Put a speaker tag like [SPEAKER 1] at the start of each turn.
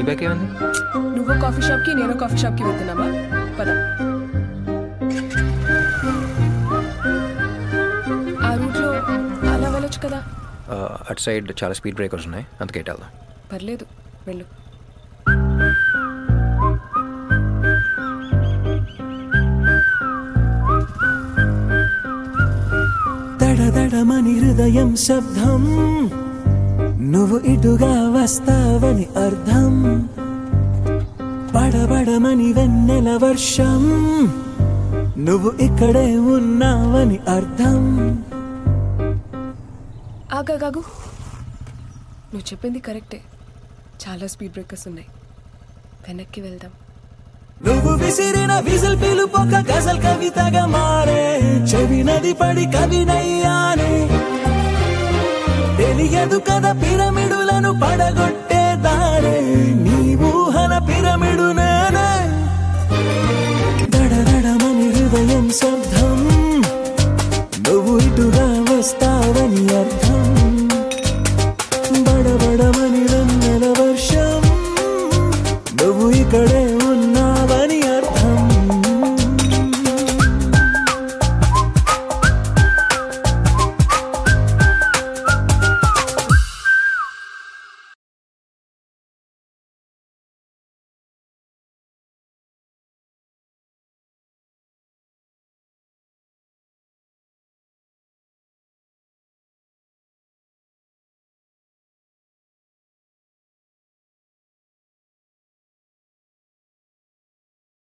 [SPEAKER 1] నీ బ్యాగ్ ఏమైంది
[SPEAKER 2] నువ్వు కాఫీ షాప్ కి నేను కాఫీ షాప్ కి వెళ్తున్నామా పద ఆ రూట్ లో అలా వెళ్ళొచ్చు కదా
[SPEAKER 1] ఆ, అటు సైడ్ చాలా స్పీడ్ బ్రేకర్స్ ఉన్నాయి అందుకే ఇటు వెళ్దాం
[SPEAKER 2] పర్లేదు వెళ్ళు
[SPEAKER 3] దడదడమని హృదయం శబ్దం నువ్వు ఇటుగా వస్తావని అర్థం పడబడమని వెన్నెల వర్షం నువ్వు ఇక్కడే ఉన్నావని అర్థం
[SPEAKER 2] ఆగాగాగు నువ్వు చెప్పింది కరెక్టే చాలా స్పీడ్ బ్రేకర్స్ ఉన్నాయి వెనక్కి వెళ్దాం
[SPEAKER 3] నువ్వు విసిరిన విజిల్ పిలుపొక గజల్ కవితగా మారే చెవి నది పడి కవినయ్యానే తెలియదు కదా పిరమిడ్